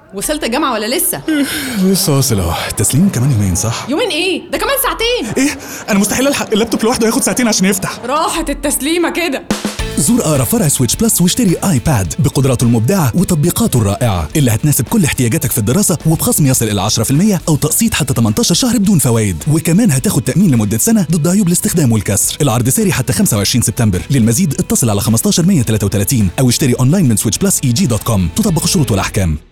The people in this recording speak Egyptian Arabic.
وصلت الجامعة ولا لسه؟ لسه واصل اهو التسليم كمان يومين صح؟ يومين ايه؟ ده كمان ساعتين ايه؟ انا مستحيل الحق اللابتوب لوحده ياخد ساعتين عشان يفتح راحت التسليمة كده زور أقرب فرع سويتش بلس واشتري آيباد بقدراته المبدعة وتطبيقاته الرائعة اللي هتناسب كل احتياجاتك في الدراسة وبخصم يصل إلى 10% أو تقسيط حتى 18 شهر بدون فوائد وكمان هتاخد تأمين لمدة سنة ضد عيوب الاستخدام والكسر العرض ساري حتى 25 سبتمبر للمزيد اتصل على 15 133 أو اشتري أونلاين من switchpluseeg.com تطبق الشروط والأحكام